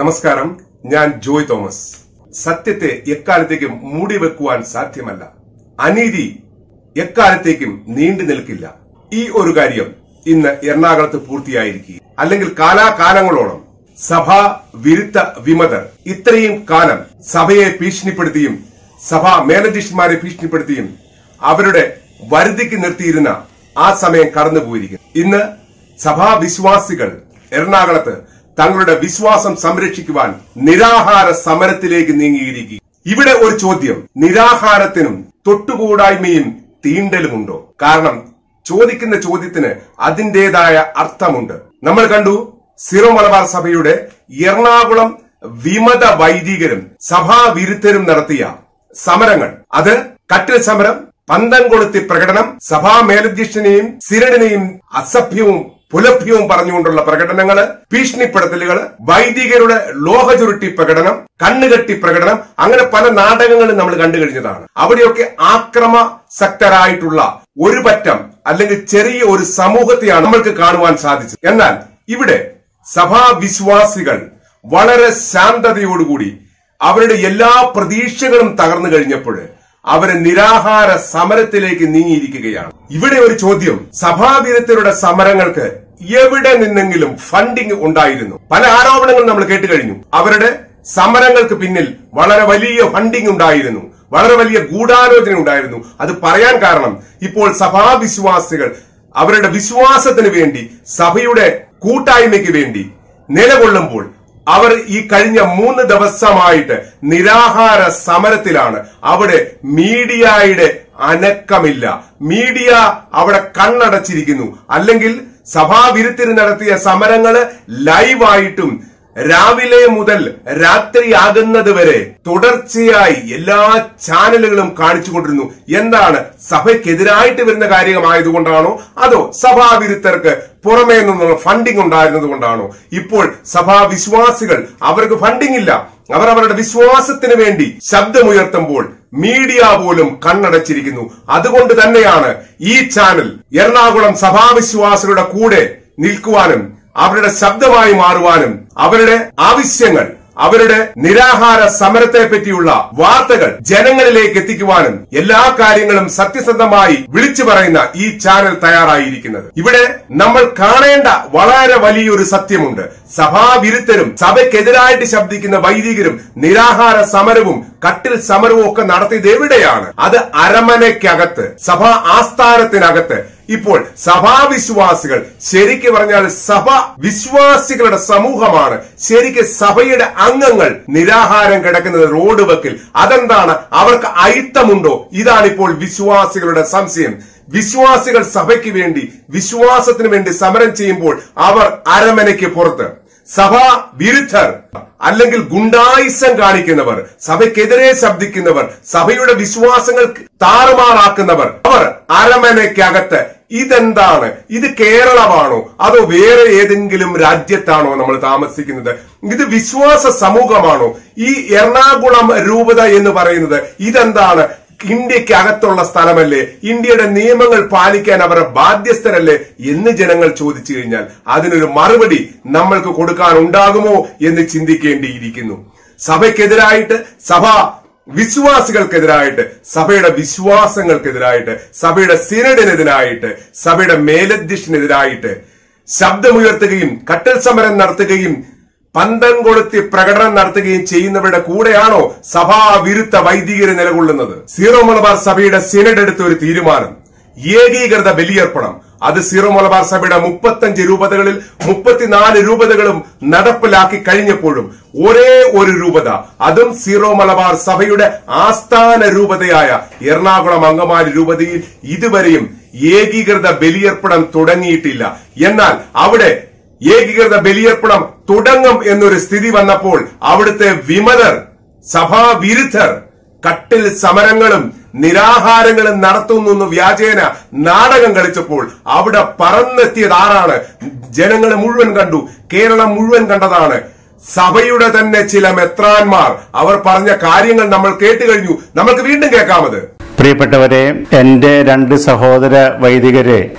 നമസ്കാരം ഞാൻ ജോയ് തോമസ് സത്യത്തെ എക്കാലത്തേക്കും മൂടിവെക്കുവാൻ സാധ്യമല്ല അനീതി എക്കാലത്തേക്കും നീണ്ടു നിൽക്കില്ല ഈ ഒരു കാര്യം ഇന്ന് എറണാകുളത്ത് പൂർത്തിയായിരിക്കുക അല്ലെങ്കിൽ കാലാകാലങ്ങളോളം സഭാ വിരുദ്ധ വിമതർ ഇത്രയും കാലം സഭയെ ഭീഷണിപ്പെടുത്തിയും സഭാ മേലധ്യക്ഷന്മാരെ ഭീഷണിപ്പെടുത്തിയും അവരുടെ വരുതിക്ക് നിർത്തിയിരുന്ന ആ സമയം കടന്നുപോയിരിക്കുന്നു ഇന്ന് സഭാവിശ്വാസികൾ എറണാകുളത്ത് തങ്ങളുടെ വിശ്വാസം സംരക്ഷിക്കുവാൻ നിരാഹാര സമരത്തിലേക്ക് നീങ്ങിയിരിക്കുക ഇവിടെ ഒരു ചോദ്യം നിരാഹാരത്തിനും തൊട്ടുകൂടായ്മയും തീണ്ടലുമുണ്ടോ കാരണം ചോദിക്കുന്ന ചോദ്യത്തിന് അതിന്റേതായ അർത്ഥമുണ്ട് നമ്മൾ കണ്ടു സിറോ മലബാർ സഭയുടെ എറണാകുളം വിമത വൈദികരും സഭാവിരുദ്ധരും നടത്തിയ സമരങ്ങൾ അത് കട്ടിൽ സമരം പന്തം കൊളുത്തി പ്രകടനം സഭാ മേലധ്യക്ഷനെയും സിരടിനെയും അസഭ്യവും പുലഭ്യവും പറഞ്ഞുകൊണ്ടുള്ള പ്രകടനങ്ങള് ഭീഷണിപ്പെടുത്തലുകൾ വൈദികരുടെ ലോഹചുരുട്ടി പ്രകടനം കണ്ണുകെട്ടി പ്രകടനം അങ്ങനെ പല നാടകങ്ങളും നമ്മൾ കണ്ടു കഴിഞ്ഞതാണ് അവിടെയൊക്കെ ആക്രമസക്തരായിട്ടുള്ള ഒരു പറ്റം അല്ലെങ്കിൽ ചെറിയ ഒരു സമൂഹത്തെയാണ് നമ്മൾക്ക് കാണുവാൻ സാധിച്ചത് എന്നാൽ ഇവിടെ സഭാവിശ്വാസികൾ വളരെ ശാന്തതയോടുകൂടി അവരുടെ എല്ലാ പ്രതീക്ഷകളും തകർന്നു കഴിഞ്ഞപ്പോൾ അവര് നിരാഹാര സമരത്തിലേക്ക് നീങ്ങിയിരിക്കുകയാണ് ഇവിടെ ഒരു ചോദ്യം സഭാവിരുദ്ധരുടെ സമരങ്ങൾക്ക് എവിടെ നിന്നെങ്കിലും ഫണ്ടിങ് ഉണ്ടായിരുന്നു പല ആരോപണങ്ങളും നമ്മൾ കേട്ട് കഴിഞ്ഞു അവരുടെ സമരങ്ങൾക്ക് പിന്നിൽ വളരെ വലിയ ഫണ്ടിങ് ഉണ്ടായിരുന്നു വളരെ വലിയ ഗൂഢാലോചന ഉണ്ടായിരുന്നു അത് പറയാൻ കാരണം ഇപ്പോൾ സഭാവിശ്വാസികൾ അവരുടെ വിശ്വാസത്തിന് വേണ്ടി സഭയുടെ കൂട്ടായ്മയ്ക്ക് വേണ്ടി നിലകൊള്ളുമ്പോൾ അവർ ഈ കഴിഞ്ഞ മൂന്ന് ദിവസമായിട്ട് നിരാഹാര സമരത്തിലാണ് അവിടെ മീഡിയയുടെ അനക്കമില്ല മീഡിയ അവിടെ കണ്ണടച്ചിരിക്കുന്നു അല്ലെങ്കിൽ സഭാവിരുത്തിന് നടത്തിയ സമരങ്ങള് ലൈവായിട്ടും രാവിലെ മുതൽ രാത്രിയാകുന്നത് വരെ തുടർച്ചയായി എല്ലാ ചാനലുകളും കാണിച്ചുകൊണ്ടിരുന്നു എന്താണ് സഭയ്ക്കെതിരായിട്ട് വരുന്ന കാര്യമായതുകൊണ്ടാണോ അതോ സഭാവിരുദ്ധർക്ക് പുറമേ നിന്നുള്ള ഫണ്ടിംഗ് ഉണ്ടായിരുന്നത് കൊണ്ടാണോ ഇപ്പോൾ സഭാവിശ്വാസികൾ അവർക്ക് ഫണ്ടിംഗ് ഇല്ല അവർ അവരുടെ വിശ്വാസത്തിന് വേണ്ടി ശബ്ദമുയർത്തുമ്പോൾ മീഡിയ പോലും കണ്ണടച്ചിരിക്കുന്നു അതുകൊണ്ട് തന്നെയാണ് ഈ ചാനൽ എറണാകുളം സഭാവിശ്വാസികളുടെ കൂടെ നിൽക്കുവാനും അവരുടെ ശബ്ദമായി മാറുവാനും അവരുടെ ആവശ്യങ്ങൾ അവരുടെ നിരാഹാര സമരത്തെ പറ്റിയുള്ള വാർത്തകൾ ജനങ്ങളിലേക്ക് എത്തിക്കുവാനും എല്ലാ കാര്യങ്ങളും സത്യസന്ധമായി വിളിച്ചു പറയുന്ന ഈ ചാനൽ തയ്യാറായിരിക്കുന്നത് ഇവിടെ നമ്മൾ കാണേണ്ട വളരെ വലിയൊരു സത്യമുണ്ട് സഭാവിരുദ്ധരും സഭയ്ക്കെതിരായിട്ട് ശബ്ദിക്കുന്ന വൈദികരും നിരാഹാര സമരവും കട്ടിൽ സമരവും ഒക്കെ നടത്തിയത് എവിടെയാണ് അത് അരമനയ്ക്കകത്ത് സഭാ ആസ്ഥാനത്തിനകത്ത് ഇപ്പോൾ സഭാവിശ്വാസികൾ ശരിക്ക് പറഞ്ഞാൽ സഭ വിശ്വാസികളുടെ സമൂഹമാണ് ശരിക്ക് സഭയുടെ അംഗങ്ങൾ നിരാഹാരം കിടക്കുന്നത് റോഡ് വക്കിൽ അതെന്താണ് അവർക്ക് അയിത്തമുണ്ടോ ഇതാണ് ഇപ്പോൾ വിശ്വാസികളുടെ സംശയം വിശ്വാസികൾ സഭയ്ക്ക് വേണ്ടി വിശ്വാസത്തിന് വേണ്ടി സമരം ചെയ്യുമ്പോൾ അവർ അരമനയ്ക്ക് പുറത്ത് സഭാ വിരുദ്ധർ അല്ലെങ്കിൽ ഗുണ്ടായിസം കാണിക്കുന്നവർ സഭയ്ക്കെതിരെ ശബ്ദിക്കുന്നവർ സഭയുടെ വിശ്വാസങ്ങൾ താറുമാറാക്കുന്നവർ അവർ അരമനയ്ക്കകത്ത് ഇതെന്താണ് ഇത് കേരളമാണോ അതോ വേറെ ഏതെങ്കിലും രാജ്യത്താണോ നമ്മൾ താമസിക്കുന്നത് ഇത് വിശ്വാസ സമൂഹമാണോ ഈ എറണാകുളം രൂപത എന്ന് പറയുന്നത് ഇതെന്താണ് ഇന്ത്യക്ക് അകത്തുള്ള സ്ഥലമല്ലേ ഇന്ത്യയുടെ നിയമങ്ങൾ പാലിക്കാൻ അവർ ബാധ്യസ്ഥരല്ലേ എന്ന് ജനങ്ങൾ ചോദിച്ചു കഴിഞ്ഞാൽ അതിനൊരു മറുപടി നമ്മൾക്ക് കൊടുക്കാൻ ഉണ്ടാകുമോ എന്ന് ചിന്തിക്കേണ്ടിയിരിക്കുന്നു സഭയ്ക്കെതിരായിട്ട് സഭ വിശ്വാസികൾക്കെതിരായിട്ട് സഭയുടെ വിശ്വാസങ്ങൾക്കെതിരായിട്ട് സഭയുടെ സിനഡിനെതിരായിട്ട് സഭയുടെ മേലധ്യക്ഷനെതിരായിട്ട് ശബ്ദമുയർത്തുകയും കട്ടൽ സമരം നടത്തുകയും പന്തം കൊളുത്തി പ്രകടനം നടത്തുകയും ചെയ്യുന്നവരുടെ കൂടെയാണോ സഭാ വിരുദ്ധ വൈദികര് നിലകൊള്ളുന്നത് സീറോ മലബാർ സഭയുടെ സിനഡ് എടുത്ത ഒരു തീരുമാനം ഏകീകൃത ബലിയർപ്പണം അത് സീറോ മലബാർ സഭയുടെ മുപ്പത്തഞ്ച് രൂപതകളിൽ മുപ്പത്തിനാല് രൂപതകളും നടപ്പിലാക്കി കഴിഞ്ഞപ്പോഴും ഒരേ ഒരു രൂപത അതും സീറോ മലബാർ സഭയുടെ ആസ്ഥാന രൂപതയായ എറണാകുളം അങ്കമാലി രൂപതയിൽ ഇതുവരെയും ഏകീകൃത ബലിയർപ്പണം തുടങ്ങിയിട്ടില്ല എന്നാൽ അവിടെ ഏകീകൃത ബലിയർപ്പണം തുടങ്ങും എന്നൊരു സ്ഥിതി വന്നപ്പോൾ അവിടുത്തെ വിമതർ സഭാവിരുദ്ധർ കട്ടിൽ സമരങ്ങളും നിരാഹാരങ്ങളും നടത്തുന്നു വ്യാജേന നാടകം കളിച്ചപ്പോൾ അവിടെ പറന്നെത്തിയത് ആരാണ് ജനങ്ങൾ മുഴുവൻ കണ്ടു കേരളം മുഴുവൻ കണ്ടതാണ് സഭയുടെ തന്നെ ചില മെത്രാന്മാർ അവർ പറഞ്ഞ കാര്യങ്ങൾ നമ്മൾ കേട്ട് കഴിഞ്ഞു നമുക്ക് വീണ്ടും കേൾക്കാമത് പ്രിയപ്പെട്ടവരെ എൻ്റെ രണ്ട് സഹോദര വൈദികരെ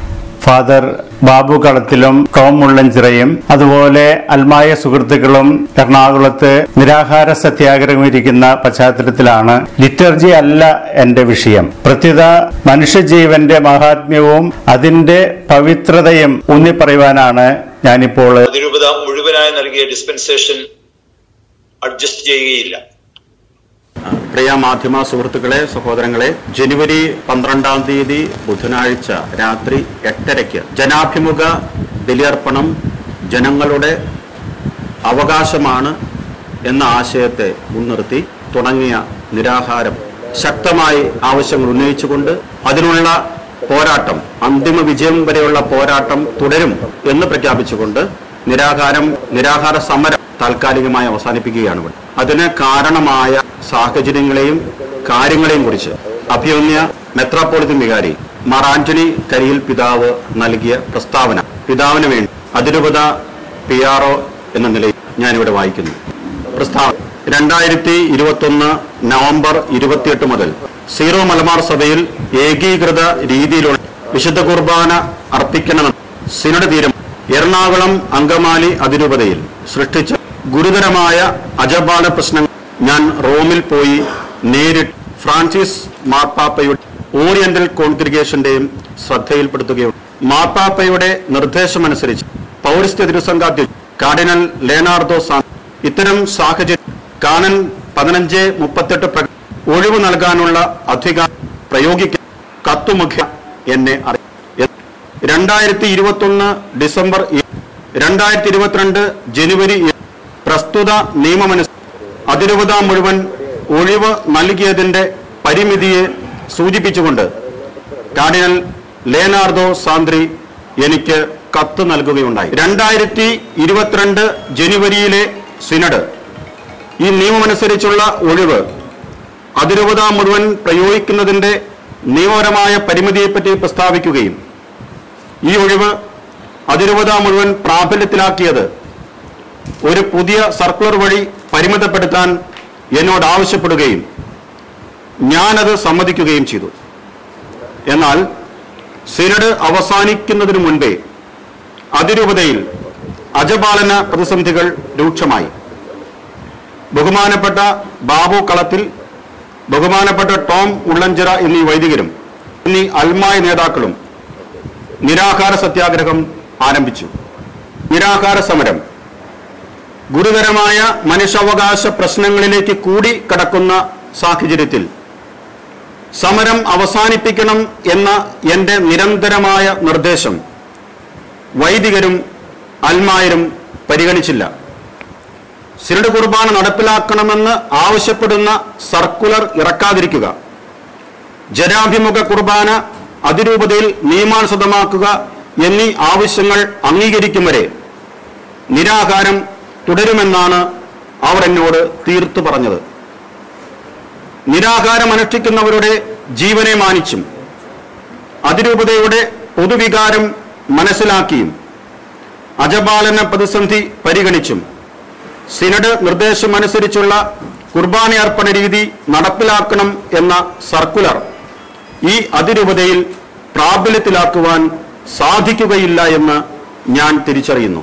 ഫാദർ ബാബു കളത്തിലും ടോം മുള്ളഞ്ചിറയും അതുപോലെ അൽമായ സുഹൃത്തുക്കളും എറണാകുളത്ത് നിരാഹാര സത്യാഗ്രഹം ഇരിക്കുന്ന പശ്ചാത്തലത്തിലാണ് ലിറ്റർജി അല്ല എന്റെ വിഷയം പ്രത്യുത മനുഷ്യജീവന്റെ മഹാത്മ്യവും അതിന്റെ പവിത്രതയും ഊന്നിപ്പറയുവാനാണ് ഞാനിപ്പോൾ അതിരൂപത മുഴുവനായി നൽകിയ ഡിസ്പെൻസേഷൻ അഡ്ജസ്റ്റ് ചെയ്യുകയില്ല പ്രിയ മാധ്യമ സുഹൃത്തുക്കളെ സഹോദരങ്ങളെ ജനുവരി പന്ത്രണ്ടാം തീയതി ബുധനാഴ്ച രാത്രി എട്ടരയ്ക്ക് ജനാഭിമുഖ ബലിയർപ്പണം ജനങ്ങളുടെ അവകാശമാണ് എന്ന ആശയത്തെ മുൻനിർത്തി തുടങ്ങിയ നിരാഹാരം ശക്തമായി ആവശ്യങ്ങൾ ഉന്നയിച്ചുകൊണ്ട് അതിനുള്ള പോരാട്ടം അന്തിമ വിജയം വരെയുള്ള പോരാട്ടം തുടരും എന്ന് പ്രഖ്യാപിച്ചുകൊണ്ട് നിരാഹാരം നിരാഹാര സമരം താൽക്കാലികമായി അവസാനിപ്പിക്കുകയാണ് ഇവിടെ അതിന് കാരണമായ സാഹചര്യങ്ങളെയും കാര്യങ്ങളെയും കുറിച്ച് അഭിമന്യ മെത്രാപ്പോളിത്തൻ വികാരി മാർ ആന്റണി കരിയിൽ പിതാവ് നൽകിയ പ്രസ്താവന പിതാവിന് വേണ്ടി അതിരൂപത പി ആർ ഒ എന്ന നിലയിൽ ഞാനിവിടെ വായിക്കുന്നു പ്രസ്താവന രണ്ടായിരത്തി ഇരുപത്തൊന്ന് നവംബർ ഇരുപത്തിയെട്ട് മുതൽ സീറോ മലബാർ സഭയിൽ ഏകീകൃത രീതിയിലുള്ള വിശുദ്ധ കുർബാന അർപ്പിക്കണമെന്ന് സിനഡ് തീരുമാനം എറണാകുളം അങ്കമാലി അതിരൂപതയിൽ സൃഷ്ടിച്ച ഗുരുതരമായ അജപാല പ്രശ്നങ്ങൾ ഞാൻ റോമിൽ പോയി നേരിട്ട് ഫ്രാൻസിസ് മാർപ്പാപ്പയുടെ ഓറിയന്റൽ കോൺഗ്രിഗേഷന്റെയും ശ്രദ്ധയിൽപ്പെടുത്തുകയുണ്ട് മാർപ്പാപ്പയുടെ നിർദ്ദേശമനുസരിച്ച് പൗരസ്ത്യ തിരുസംഘാധ്യക്ഷൻ കാർഡിനൽ ലേനാർദോ സാ ഇത്തരം സാഹചര്യം കാനൻ പതിനഞ്ച് മുപ്പത്തെട്ട് പ്രകാരം ഒഴിവ് നൽകാനുള്ള അധികാരം പ്രയോഗിക്കാൻ കത്തുമുഖ്യ എന്നെ അറിയിച്ചു രണ്ടായിരത്തി ഇരുപത്തൊന്ന് ഡിസംബർ രണ്ടായിരത്തി ഇരുപത്തിരണ്ട് ജനുവരി ഏഴ് പ്രസ്തുത നിയമമനുസരിച്ച് അതിരൂപത മുഴുവൻ ഒഴിവ് നൽകിയതിന്റെ പരിമിതിയെ സൂചിപ്പിച്ചുകൊണ്ട് കാർഡിനൽ ലേനാർദോ സാന്ദ്രി എനിക്ക് കത്ത് നൽകുകയുണ്ടായി രണ്ടായിരത്തി ഇരുപത്തിരണ്ട് ജനുവരിയിലെ സിനഡ് ഈ നിയമമനുസരിച്ചുള്ള ഒഴിവ് അതിരൂപത മുഴുവൻ പ്രയോഗിക്കുന്നതിന്റെ നിയമപരമായ പരിമിതിയെപ്പറ്റി പ്രസ്താവിക്കുകയും ഈ ഒഴിവ് അതിരൂപത മുഴുവൻ പ്രാബല്യത്തിലാക്കിയത് ഒരു പുതിയ സർക്കുലർ വഴി പരിമിതപ്പെടുത്താൻ എന്നോട് ആവശ്യപ്പെടുകയും ഞാനത് സമ്മതിക്കുകയും ചെയ്തു എന്നാൽ സിനഡ് അവസാനിക്കുന്നതിനു മുൻപേ അതിരൂപതയിൽ അജപാലന പ്രതിസന്ധികൾ രൂക്ഷമായി ബഹുമാനപ്പെട്ട ബാബു കളത്തിൽ ബഹുമാനപ്പെട്ട ടോം ഉള്ളഞ്ചിറ എന്നീ വൈദികരും എന്നീ അൽമായ നേതാക്കളും നിരാഹാര സത്യാഗ്രഹം ആരംഭിച്ചു നിരാഹാര സമരം ഗുരുതരമായ മനുഷ്യാവകാശ പ്രശ്നങ്ങളിലേക്ക് കൂടി കടക്കുന്ന സാഹചര്യത്തിൽ സമരം അവസാനിപ്പിക്കണം എന്ന എന്റെ നിരന്തരമായ നിർദ്ദേശം വൈദികരും അൽമായരും പരിഗണിച്ചില്ല സിനഡ് കുർബാന നടപ്പിലാക്കണമെന്ന് ആവശ്യപ്പെടുന്ന സർക്കുലർ ഇറക്കാതിരിക്കുക ജനാഭിമുഖ കുർബാന അതിരൂപതയിൽ നിയമാനുസൃതമാക്കുക എന്നീ ആവശ്യങ്ങൾ അംഗീകരിക്കും വരെ നിരാഹാരം തുടരുമെന്നാണ് അവർ എന്നോട് തീർത്തു പറഞ്ഞത് നിരാഹാരം അനുഷ്ഠിക്കുന്നവരുടെ ജീവനെ മാനിച്ചും അതിരൂപതയുടെ പൊതുവികാരം മനസ്സിലാക്കിയും അജപാലന പ്രതിസന്ധി പരിഗണിച്ചും സിനഡ് നിർദ്ദേശമനുസരിച്ചുള്ള കുർബാനയർപ്പണ രീതി നടപ്പിലാക്കണം എന്ന സർക്കുലർ ഈ അതിരൂപതയിൽ പ്രാബല്യത്തിലാക്കുവാൻ സാധിക്കുകയില്ല എന്ന് ഞാൻ തിരിച്ചറിയുന്നു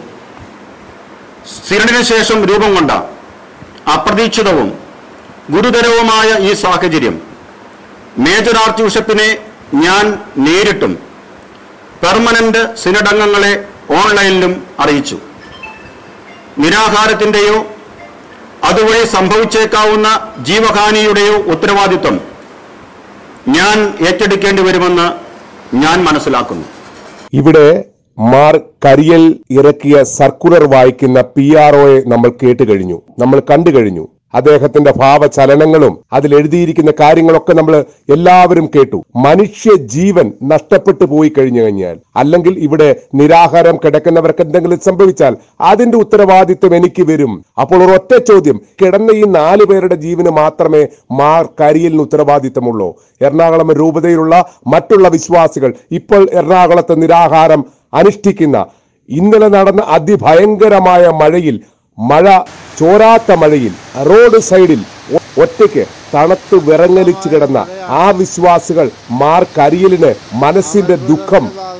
സിനഡിന് ശേഷം രൂപം കൊണ്ട അപ്രതീക്ഷിതവും ഗുരുതരവുമായ ഈ സാഹചര്യം മേജർ ആർച്ച് ബിഷപ്പിനെ ഞാൻ നേരിട്ടും പെർമനന്റ് സിനഡ് അംഗങ്ങളെ ഓൺലൈനിലും അറിയിച്ചു നിരാഹാരത്തിന്റെയോ അതുവഴി സംഭവിച്ചേക്കാവുന്ന ജീവഹാനിയുടെയോ ഉത്തരവാദിത്വം ഞാൻ ഏറ്റെടുക്കേണ്ടി വരുമെന്ന് ഞാൻ മനസ്സിലാക്കുന്നു ഇവിടെ മാർ കരിയൽ ഇറക്കിയ സർക്കുലർ വായിക്കുന്ന പി ആർ ഒയെ നമ്മൾ കേട്ട് കഴിഞ്ഞു നമ്മൾ കണ്ടു കഴിഞ്ഞു അദ്ദേഹത്തിന്റെ ഭാവചലനങ്ങളും അതിൽ എഴുതിയിരിക്കുന്ന കാര്യങ്ങളൊക്കെ നമ്മൾ എല്ലാവരും കേട്ടു മനുഷ്യ ജീവൻ നഷ്ടപ്പെട്ടു പോയി കഴിഞ്ഞു കഴിഞ്ഞാൽ അല്ലെങ്കിൽ ഇവിടെ നിരാഹാരം കിടക്കുന്നവർക്ക് എന്തെങ്കിലും സംഭവിച്ചാൽ അതിന്റെ ഉത്തരവാദിത്വം എനിക്ക് വരും അപ്പോൾ ഒരു ഒറ്റ ചോദ്യം കിടന്ന ഈ നാല് പേരുടെ ജീവന് മാത്രമേ മാർ കരിയലിന് ഉത്തരവാദിത്തമുള്ളൂ എറണാകുളം രൂപതയിലുള്ള മറ്റുള്ള വിശ്വാസികൾ ഇപ്പോൾ എറണാകുളത്ത് നിരാഹാരം അനുഷ്ഠിക്കുന്ന ഇന്നലെ നടന്ന അതിഭയങ്കരമായ മഴയിൽ മഴ ചോരാത്ത മഴയിൽ റോഡ് സൈഡിൽ ഒ- ഒറ്റയ്ക്ക് തണുത്ത് വിറങ്ങലിച്ചു കിടന്ന ആ വിശ്വാസികൾ മാർ കരിയലിന് മനസ്സിന്റെ ദുഃഖം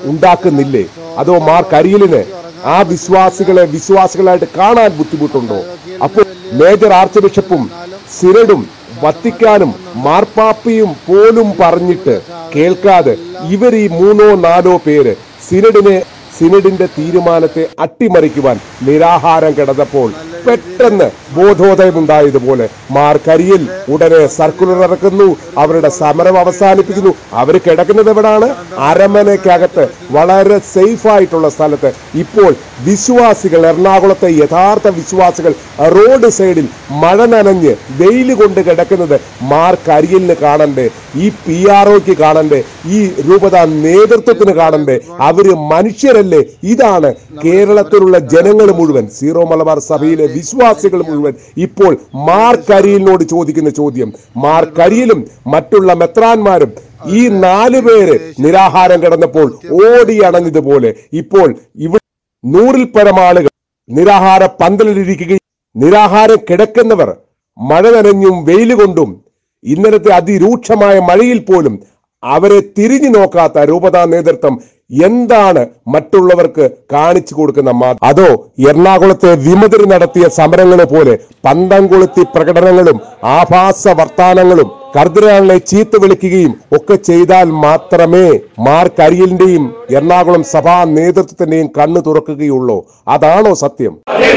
ഉണ്ടാക്കുന്നില്ലേ അതോ മാർ കരിയലിന് ആ വിശ്വാസികളെ വിശ്വാസികളായിട്ട് കാണാൻ ബുദ്ധിമുട്ടുണ്ടോ അപ്പോൾ മേജർ ആർച്ച് ബിഷപ്പും സിനഡും വത്തിക്കാനും മാർപ്പാപ്പിയും പോലും പറഞ്ഞിട്ട് കേൾക്കാതെ ഇവർ ഈ മൂന്നോ നാലോ പേര് സിനഡിനെ സിനഡിന്റെ തീരുമാനത്തെ അട്ടിമറിക്കുവാൻ നിരാഹാരം കിടന്നപ്പോൾ പെട്ടെന്ന് ബോധോദയമുണ്ടായതുപോലെ മാർ കരിയിൽ ഉടനെ സർക്കുലർ ഇറക്കുന്നു അവരുടെ സമരം അവസാനിപ്പിക്കുന്നു അവർ കിടക്കുന്നത് എവിടാണ് അരമനയ്ക്കകത്ത് വളരെ സേഫ് ആയിട്ടുള്ള സ്ഥലത്ത് ഇപ്പോൾ വിശ്വാസികൾ എറണാകുളത്തെ യഥാർത്ഥ വിശ്വാസികൾ റോഡ് സൈഡിൽ മഴ നനഞ്ഞ് വെയിൽ കൊണ്ട് കിടക്കുന്നത് മാർ കരിയലിന് കാണണ്ടേ ഈ പി ആർ ഒക്ക് കാണണ്ടേ ഈ രൂപത നേതൃത്വത്തിന് കാണണ്ടേ അവര് മനുഷ്യരല്ലേ ഇതാണ് കേരളത്തിലുള്ള ജനങ്ങൾ മുഴുവൻ സീറോ മലബാർ സഭയിലെ വിശ്വാസികൾ മുഴുവൻ ഇപ്പോൾ മാർ കരിയലിനോട് ചോദിക്കുന്ന ചോദ്യം മാർ കരിയലും മറ്റുള്ള മെത്രാന്മാരും ഈ നാല് പേര് നിരാഹാരം കിടന്നപ്പോൾ ഓടി അണഞ്ഞതുപോലെ ഇപ്പോൾ ഇവിടെ നൂറിൽ പരം ആളുകൾ നിരാഹാര പന്തലിലിരിക്കുകയും നിരാഹാരം കിടക്കുന്നവർ മഴ നനഞ്ഞും വെയിൽ കൊണ്ടും ഇന്നലത്തെ അതിരൂക്ഷമായ മഴയിൽ പോലും അവരെ തിരിഞ്ഞു നോക്കാത്ത രൂപതാ നേതൃത്വം എന്താണ് മറ്റുള്ളവർക്ക് കാണിച്ചു കൊടുക്കുന്ന മാ അതോ എറണാകുളത്തെ വിമതർ നടത്തിയ സമരങ്ങളെ പോലെ പന്തം കൊളുത്തി പ്രകടനങ്ങളും ആഭാസ വർത്താനങ്ങളും കർദിനാളിനെ ചീത്ത വിളിക്കുകയും ഒക്കെ ചെയ്താൽ മാത്രമേ മാർ കരിയലിന്റെയും എറണാകുളം സഭാ നേതൃത്വത്തിന്റെയും കണ്ണു തുറക്കുകയുള്ളൂ അതാണോ സത്യം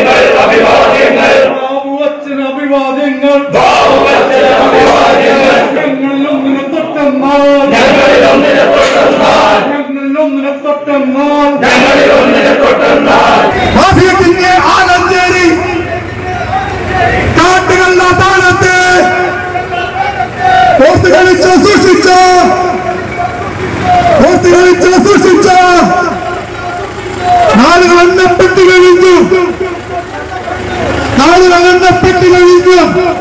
ബാബുവച്ചന് അഭിവാദ്യങ്ങൾ ഞങ്ങളിലൊന്നിനെ തൊട്ടെന്നാൽ ഞങ്ങളിലൊന്നിനെ തൊട്ടെന്നാൽ മാഫിയത്തിന്റെ ആലഞ്ചേരി കാട്ടുകളുടെ താഴത്ത് ഓർത്ത് കളിച്ച് സൂക്ഷിച്ച ഓർത്ത് കളിച്ച് സൂക്ഷിച്ച നാളുകൾ എണ്ണപ്പെട്ട് കഴിഞ്ഞു നാളുകൾ എണ്ണപ്പെട്ട് കഴിഞ്ഞു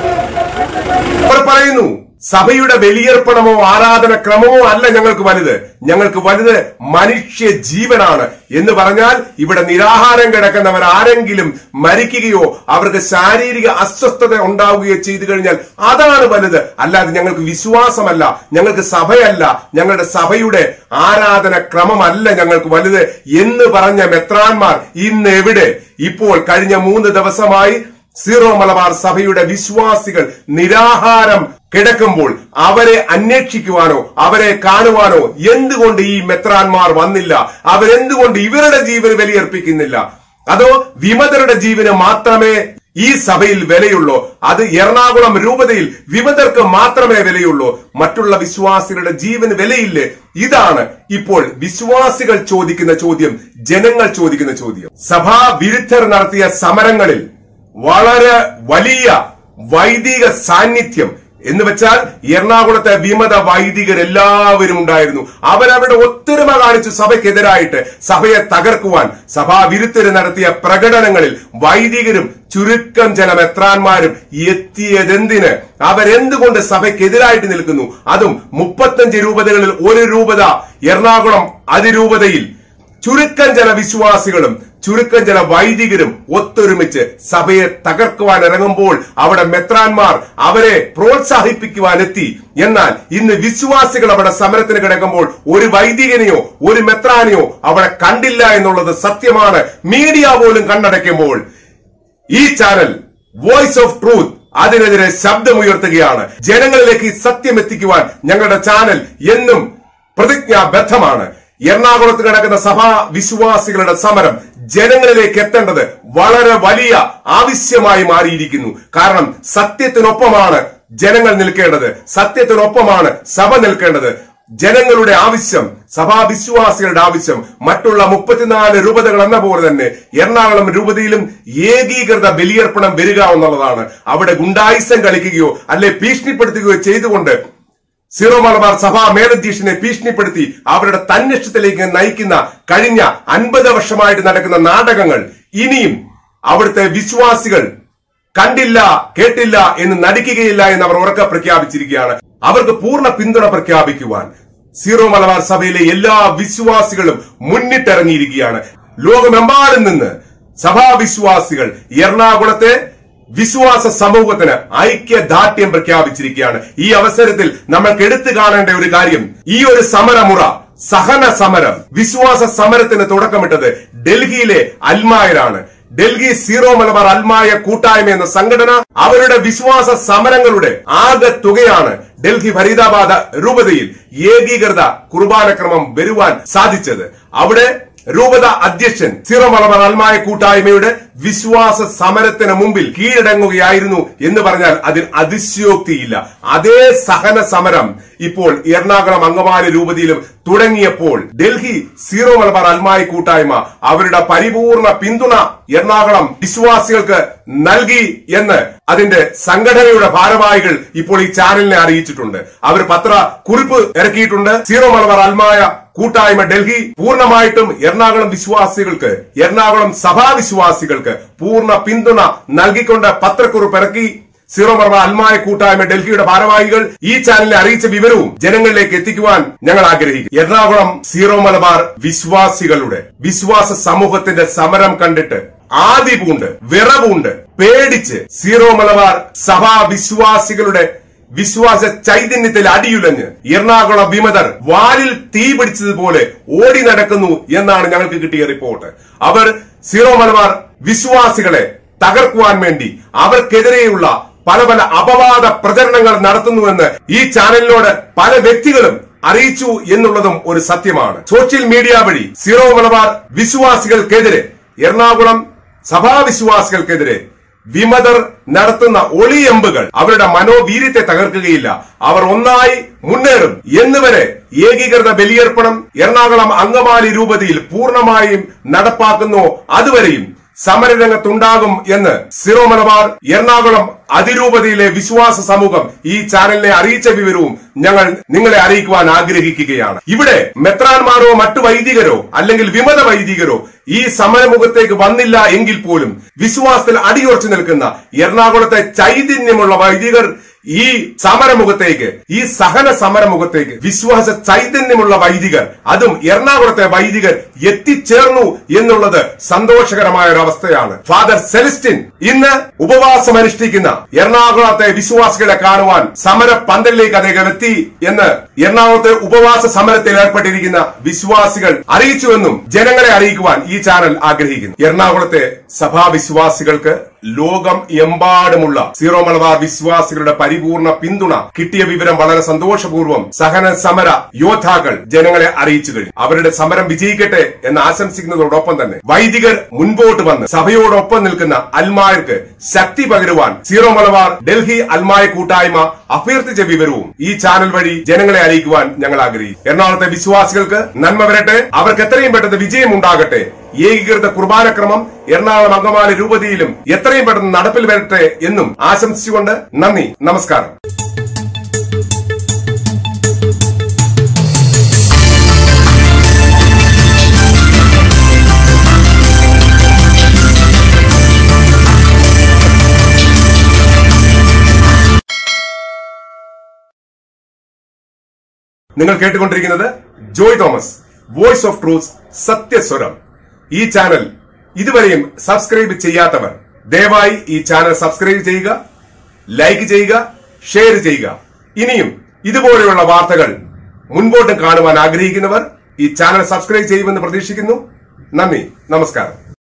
അവർ പറയുന്നു സഭയുടെ ബലിയർപ്പണമോ ആരാധന ക്രമമോ അല്ല ഞങ്ങൾക്ക് വലുത് ഞങ്ങൾക്ക് വലുത് മനുഷ്യ ജീവനാണ് എന്ന് പറഞ്ഞാൽ ഇവിടെ നിരാഹാരം കിടക്കുന്നവർ ആരെങ്കിലും മരിക്കുകയോ അവർക്ക് ശാരീരിക അസ്വസ്ഥത ഉണ്ടാവുകയോ ചെയ്തു കഴിഞ്ഞാൽ അതാണ് വലുത് അല്ലാതെ ഞങ്ങൾക്ക് വിശ്വാസമല്ല ഞങ്ങൾക്ക് സഭയല്ല ഞങ്ങളുടെ സഭയുടെ ആരാധന ക്രമമല്ല ഞങ്ങൾക്ക് വലുത് എന്ന് പറഞ്ഞ മെത്രാന്മാർ ഇന്ന് എവിടെ ഇപ്പോൾ കഴിഞ്ഞ മൂന്ന് ദിവസമായി സീറോ മലബാർ സഭയുടെ വിശ്വാസികൾ നിരാഹാരം കിടക്കുമ്പോൾ അവരെ അന്വേഷിക്കുവാനോ അവരെ കാണുവാനോ എന്തുകൊണ്ട് ഈ മെത്രാന്മാർ വന്നില്ല അവരെന്തുകൊണ്ട് ഇവരുടെ ജീവന് ബലിയർപ്പിക്കുന്നില്ല അതോ വിമതരുടെ ജീവന് മാത്രമേ ഈ സഭയിൽ വിലയുള്ളൂ അത് എറണാകുളം രൂപതയിൽ വിമതർക്ക് മാത്രമേ വിലയുള്ളൂ മറ്റുള്ള വിശ്വാസികളുടെ ജീവന് വിലയില്ലേ ഇതാണ് ഇപ്പോൾ വിശ്വാസികൾ ചോദിക്കുന്ന ചോദ്യം ജനങ്ങൾ ചോദിക്കുന്ന ചോദ്യം സഭാ വിരുദ്ധർ നടത്തിയ സമരങ്ങളിൽ വളരെ വലിയ വൈദിക സാന്നിധ്യം എന്ന് വെച്ചാൽ എറണാകുളത്തെ വിമത വൈദികർ എല്ലാവരും ഉണ്ടായിരുന്നു അവരവരുടെ ഒത്തൊരുമ കാണിച്ചു സഭയ്ക്കെതിരായിട്ട് സഭയെ തകർക്കുവാൻ സഭാവിരുദ്ധര് നടത്തിയ പ്രകടനങ്ങളിൽ വൈദികരും ചുരുക്കം ചില മെത്രാന്മാരും എത്തിയതെന്തിന് അവരെന്തുകൊണ്ട് സഭയ്ക്കെതിരായിട്ട് നിൽക്കുന്നു അതും മുപ്പത്തഞ്ച് രൂപതകളിൽ ഒരു രൂപത എറണാകുളം അതിരൂപതയിൽ ചുരുക്കം ചില വിശ്വാസികളും ചുരുക്കം ചില വൈദികരും ഒത്തൊരുമിച്ച് സഭയെ തകർക്കുവാൻ ഇറങ്ങുമ്പോൾ അവിടെ മെത്രാന്മാർ അവരെ പ്രോത്സാഹിപ്പിക്കുവാൻ എത്തി എന്നാൽ ഇന്ന് വിശ്വാസികൾ അവിടെ സമരത്തിന് കിടക്കുമ്പോൾ ഒരു വൈദികനെയോ ഒരു മെത്രാനെയോ അവിടെ കണ്ടില്ല എന്നുള്ളത് സത്യമാണ് മീഡിയ പോലും കണ്ണടയ്ക്കുമ്പോൾ ഈ ചാനൽ വോയിസ് ഓഫ് ട്രൂത്ത് അതിനെതിരെ ശബ്ദമുയർത്തുകയാണ് ജനങ്ങളിലേക്ക് ഈ സത്യം എത്തിക്കുവാൻ ഞങ്ങളുടെ ചാനൽ എന്നും പ്രതിജ്ഞാബദ്ധമാണ് എറണാകുളത്ത് കിടക്കുന്ന സഭാ വിശ്വാസികളുടെ സമരം ജനങ്ങളിലേക്ക് എത്തേണ്ടത് വളരെ വലിയ ആവശ്യമായി മാറിയിരിക്കുന്നു കാരണം സത്യത്തിനൊപ്പമാണ് ജനങ്ങൾ നിൽക്കേണ്ടത് സത്യത്തിനൊപ്പമാണ് സഭ നിൽക്കേണ്ടത് ജനങ്ങളുടെ ആവശ്യം സഭാവിശ്വാസികളുടെ ആവശ്യം മറ്റുള്ള മുപ്പത്തിനാല് രൂപതകൾ എന്ന പോലെ തന്നെ എറണാകുളം രൂപതയിലും ഏകീകൃത ബലിയർപ്പണം വരിക എന്നുള്ളതാണ് അവിടെ ഗുണ്ടായിസം കളിക്കുകയോ അല്ലെ ഭീഷണിപ്പെടുത്തുകയോ ചെയ്തുകൊണ്ട് സീറോ മലബാർ സഭാ മേലധ്യക്ഷനെ ഭീഷണിപ്പെടുത്തി അവരുടെ തന്നിഷ്ടത്തിലേക്ക് നയിക്കുന്ന കഴിഞ്ഞ അൻപത് വർഷമായിട്ട് നടക്കുന്ന നാടകങ്ങൾ ഇനിയും അവിടുത്തെ വിശ്വാസികൾ കണ്ടില്ല കേട്ടില്ല എന്ന് നടിക്കുകയില്ല എന്ന് അവർ ഉറക്കെ പ്രഖ്യാപിച്ചിരിക്കുകയാണ് അവർക്ക് പൂർണ്ണ പിന്തുണ പ്രഖ്യാപിക്കുവാൻ സീറോ മലബാർ സഭയിലെ എല്ലാ വിശ്വാസികളും മുന്നിട്ടിറങ്ങിയിരിക്കുകയാണ് ലോകമെമ്പാടും നിന്ന് സഭാവിശ്വാസികൾ എറണാകുളത്തെ വിശ്വാസ സമൂഹത്തിന് ഐക്യദാർഢ്യം പ്രഖ്യാപിച്ചിരിക്കുകയാണ് ഈ അവസരത്തിൽ നമ്മൾക്ക് എടുത്തു കാണേണ്ട ഒരു കാര്യം ഈ ഒരു സമരമുറ സഹന സമരം വിശ്വാസ സമരത്തിന് തുടക്കമിട്ടത് ഡൽഹിയിലെ അൽമായരാണ് ഡൽഹി സീറോ മലബാർ അൽമായ കൂട്ടായ്മ എന്ന സംഘടന അവരുടെ വിശ്വാസ സമരങ്ങളുടെ ആകെ തുകയാണ് ഡൽഹി ഫരീദാബാദ് രൂപതയിൽ ഏകീകൃത കുർബാനക്രമം വരുവാൻ സാധിച്ചത് അവിടെ രൂപത അധ്യക്ഷൻ സീറോ മലബാർ അൽമായ കൂട്ടായ്മയുടെ വിശ്വാസ സമരത്തിന് മുമ്പിൽ കീഴടങ്ങുകയായിരുന്നു എന്ന് പറഞ്ഞാൽ അതിൽ അതിശയോക്തിയില്ല അതേ സഹന സമരം ഇപ്പോൾ എറണാകുളം അങ്കമാലി രൂപതയിലും തുടങ്ങിയപ്പോൾ ഡൽഹി സീറോ മലബാർ അൽമായി കൂട്ടായ്മ അവരുടെ പരിപൂർണ പിന്തുണ എറണാകുളം വിശ്വാസികൾക്ക് നൽകി എന്ന് അതിന്റെ സംഘടനയുടെ ഭാരവാഹികൾ ഇപ്പോൾ ഈ ചാനലിനെ അറിയിച്ചിട്ടുണ്ട് അവർ പത്ര കുറിപ്പ് ഇറക്കിയിട്ടുണ്ട് സീറോ മലബാർ അൽമായ കൂട്ടായ്മ ഡൽഹി പൂർണ്ണമായിട്ടും എറണാകുളം വിശ്വാസികൾക്ക് എറണാകുളം സഭാ വിശ്വാസികൾക്ക് പൂർണ്ണ പിന്തുണ നൽകിക്കൊണ്ട് പത്രക്കുറിപ്പ് ഇറക്കി സീറോ മലബാർ അൽമായ കൂട്ടായ്മ ഡൽഹിയുടെ ഭാരവാഹികൾ ഈ ചാനലിനെ അറിയിച്ച വിവരവും ജനങ്ങളിലേക്ക് എത്തിക്കുവാൻ ഞങ്ങൾ ആഗ്രഹിക്കും എറണാകുളം സീറോ മലബാർ വിശ്വാസികളുടെ വിശ്വാസ സമൂഹത്തിന്റെ സമരം കണ്ടിട്ട് ആദി പൂണ്ട് വിറവുണ്ട് പേടിച്ച് സീറോ മലബാർ സഭാ വിശ്വാസികളുടെ വിശ്വാസ ചൈതന്യത്തിൽ അടിയുലഞ്ഞ് എറണാകുളം വിമതർ വാലിൽ തീ പിടിച്ചതുപോലെ ഓടി നടക്കുന്നു എന്നാണ് ഞങ്ങൾക്ക് കിട്ടിയ റിപ്പോർട്ട് അവർ സീറോ മലബാർ വിശ്വാസികളെ തകർക്കുവാൻ വേണ്ടി അവർക്കെതിരെയുള്ള പല പല അപവാദ പ്രചരണങ്ങൾ നടത്തുന്നുവെന്ന് ഈ ചാനലിനോട് പല വ്യക്തികളും അറിയിച്ചു എന്നുള്ളതും ഒരു സത്യമാണ് സോഷ്യൽ മീഡിയ വഴി സീറോ മലബാർ വിശ്വാസികൾക്കെതിരെ എറണാകുളം സഭാവിശ്വാസികൾക്കെതിരെ വിമതർ നടത്തുന്ന ഒളിയമ്പുകൾ അവരുടെ മനോവീര്യത്തെ തകർക്കുകയില്ല അവർ ഒന്നായി മുന്നേറും എന്നുവരെ ഏകീകൃത ബലിയർപ്പണം എറണാകുളം അങ്കമാലി രൂപതയിൽ പൂർണ്ണമായും നടപ്പാക്കുന്നു അതുവരെയും സമരരംഗത്തുണ്ടാകും എന്ന് സിറോ മലബാർ എറണാകുളം അതിരൂപതയിലെ വിശ്വാസ സമൂഹം ഈ ചാനലിനെ അറിയിച്ച വിവരവും ഞങ്ങൾ നിങ്ങളെ അറിയിക്കുവാൻ ആഗ്രഹിക്കുകയാണ് ഇവിടെ മെത്രാൻമാരോ മറ്റു വൈദികരോ അല്ലെങ്കിൽ വിമത വൈദികരോ ഈ സമരമുഖത്തേക്ക് വന്നില്ല എങ്കിൽ പോലും വിശ്വാസത്തിൽ അടിയുറച്ചു നിൽക്കുന്ന എറണാകുളത്തെ ചൈതന്യമുള്ള വൈദികർ ഈ സമരമുഖത്തേക്ക് ഈ സഹന സമരമുഖത്തേക്ക് വിശ്വാസ ചൈതന്യമുള്ള വൈദികർ അതും എറണാകുളത്തെ വൈദികർ എത്തിച്ചേർന്നു എന്നുള്ളത് സന്തോഷകരമായ ഒരു അവസ്ഥയാണ് ഫാദർ സെലിസ്റ്റിൻ ഇന്ന് ഉപവാസം അനുഷ്ഠിക്കുന്ന എറണാകുളത്തെ വിശ്വാസികളെ കാണുവാൻ സമര പന്തലിലേക്ക് അദ്ദേഹം എത്തി എന്ന് എറണാകുളത്തെ ഉപവാസ സമരത്തിൽ ഏർപ്പെട്ടിരിക്കുന്ന വിശ്വാസികൾ അറിയിച്ചുവെന്നും ജനങ്ങളെ അറിയിക്കുവാൻ ഈ ചാനൽ ആഗ്രഹിക്കുന്നു എറണാകുളത്തെ സഭാവിശ്വാസികൾക്ക് ലോകം എമ്പാടുമുള്ള സീറോ മലബാർ വിശ്വാസികളുടെ പരിപൂർണ പിന്തുണ കിട്ടിയ വിവരം വളരെ സന്തോഷപൂർവ്വം സഹന സമര യോദ്ധാക്കൾ ജനങ്ങളെ അറിയിച്ചു കഴിഞ്ഞു അവരുടെ സമരം വിജയിക്കട്ടെ എന്ന് ആശംസിക്കുന്നതോടൊപ്പം തന്നെ വൈദികർ മുൻപോട്ട് വന്ന് സഭയോടൊപ്പം നിൽക്കുന്ന അൽമായർക്ക് ശക്തി പകരുവാൻ സീറോ മലബാർ ഡൽഹി അൽമായ കൂട്ടായ്മ അഭ്യർത്ഥിച്ച വിവരവും ഈ ചാനൽ വഴി ജനങ്ങളെ അറിയിക്കുവാൻ ഞങ്ങൾ ആഗ്രഹിക്കും എറണാകുളത്തെ വിശ്വാസികൾക്ക് നന്മ വരട്ടെ അവർക്ക് എത്രയും പെട്ടെന്ന് വിജയം ഉണ്ടാകട്ടെ ഏകീകൃത കുർബാനക്രമം എറണാകുളം അങ്കമാലി രൂപതയിലും എത്രയും പെട്ടെന്ന് നടപ്പിൽ വരട്ടെ എന്നും ആശംസിച്ചുകൊണ്ട് നന്ദി നമസ്കാരം നിങ്ങൾ കേട്ടുകൊണ്ടിരിക്കുന്നത് Joy Thomas voice of truth സത്യസ്വരം ഈ ചാനൽ ഇതുവരെയും സബ്സ്ക്രൈബ് ചെയ്യാത്തവർ ദയവായി ഈ ചാനൽ സബ്സ്ക്രൈബ് ചെയ്യുക ലൈക്ക് ചെയ്യുക ഷെയർ ചെയ്യുക ഇനിയും ഇതുപോലെയുള്ള വാർത്തകൾ മുൻപോട്ട് കാണുവാൻ ആഗ്രഹിക്കുന്നവർ ഈ ചാനൽ സബ്സ്ക്രൈബ് ചെയ്യുമെന്ന് പ്രതീക്ഷിക്കുന്നു നന്ദി നമസ്കാരം